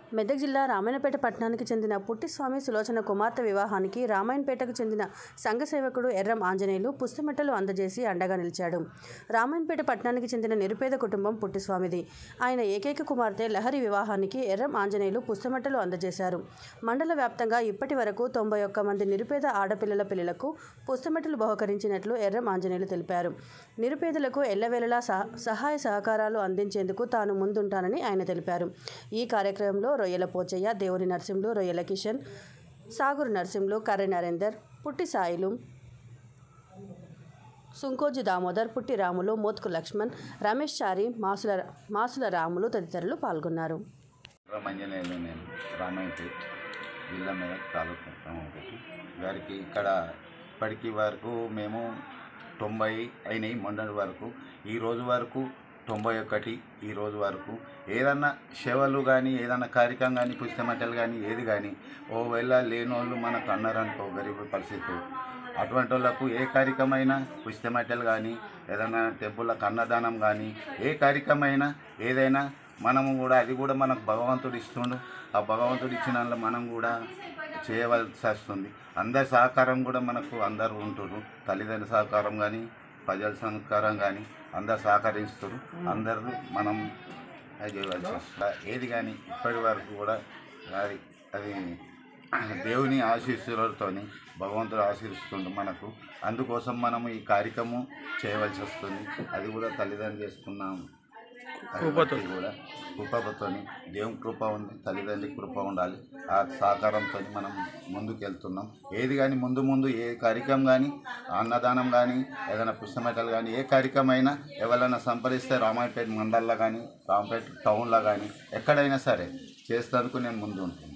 మెదక్ జిల్లా రామాయణపేట పట్టణానికి చెందిన పుట్టిస్వామి సులోచన కుమార్తె వివాహానికి రామాయణపేటకు చెందిన సంఘ సేవకుడు ఎర్రం ఆంజనేయులు పుస్తమెట్టలు అందజేసి అండగా నిలిచాడు రామాయణపేట పట్టణానికి చెందిన నిరుపేద కుటుంబం పుట్టిస్వామిది ఆయన ఏకైక కుమార్తె లహరి వివాహానికి ఎర్రం ఆంజనేయులు పుస్తమెట్టలు అందజేశారు మండల వ్యాప్తంగా ఇప్పటి వరకు తొంభై ఒక్క మంది నిరుపేద ఆడపిల్లల పిల్లలకు పుస్తమెట్టలు బహుకరించినట్లు ఎర్రం ఆంజనేయులు తెలిపారు నిరుపేదలకు ఎల్లవేళలా సహ- సహాయ సహకారాలు అందించేందుకు తాను ముందుంటానని ఆయన తెలిపారు ఈ కార్యక్రమంలో రొయ్యల పోచయ్య దేవుని నరసింహులు రొయ్యల కిషన్ సాగురు నరసింహులు కర్రె నరేందర్ పుట్టి సాయిలు సుంకోజు దామోదర్ పుట్టి రాములు మోత్కు లక్ష్మణ్ రమేష్ చారి మాసుల మాసుల రాములు తదితరులు పాల్గొన్నారు మంజనేయులు నేను రామాయణపేట్ జిల్లా మీద తాలూకా రామాయణపేట గారికి ఇక్కడ ఇప్పటికి వరకు మేము తొంభై అయినాయి మొన్నటి వరకు ఈ రోజు వరకు తొంభై ఒకటి ఈ రోజు వరకు ఏదన్నా సేవలు కానీ ఏదన్నా కార్యక్రమం కానీ పుస్తమట్టలు కానీ ఏది కానీ ఓవేళ లేనోళ్ళు మనకు అన్నారనుకో గరీబ్ పరిస్థితి అటువంటి వాళ్ళకు ఏ కార్యక్రమైనా పుస్తమట్టలు కానీ ఏదైనా టెంపుల్లకు అన్నదానం కానీ ఏ కార్యక్రమైనా ఏదైనా మనము కూడా అది కూడా మనకు భగవంతుడు ఇస్తుండు ఆ భగవంతుడు ఇచ్చిన దాంట్లో మనం కూడా చేయవలసి వస్తుంది అందరి సహకారం కూడా మనకు అందరూ ఉంటున్నారు తల్లిదండ్రుల సహకారం కానీ ప్రజల సహకారం కానీ అందరు సహకరిస్తారు అందరూ మనం అది చేయవలసి వస్తుంది ఏది కానీ ఇప్పటి వరకు కూడా అది అది దేవుని ఆశీస్సులతోని భగవంతుడు ఆశీర్స్తుండు మనకు అందుకోసం మనము ఈ కార్యక్రమం చేయవలసి వస్తుంది అది కూడా తల్లిదండ్రులు చేసుకున్నాం కృపతో కూడా కృపతోని దేవుని కృప ఉంది తల్లిదండ్రి కృప ఉండాలి ఆ సహకారంతో మనం ముందుకు వెళ్తున్నాం ఏది కానీ ముందు ముందు ఏ కార్యక్రమం కానీ అన్నదానం కానీ ఏదైనా పుస్తమెటలు కానీ ఏ కార్యక్రమం అయినా ఎవరైనా సంప్రదిస్తే రామాయపేట మండల్లో కానీ రామపేట టౌన్లో కానీ ఎక్కడైనా సరే చేసేందుకు నేను ముందు ఉంటాను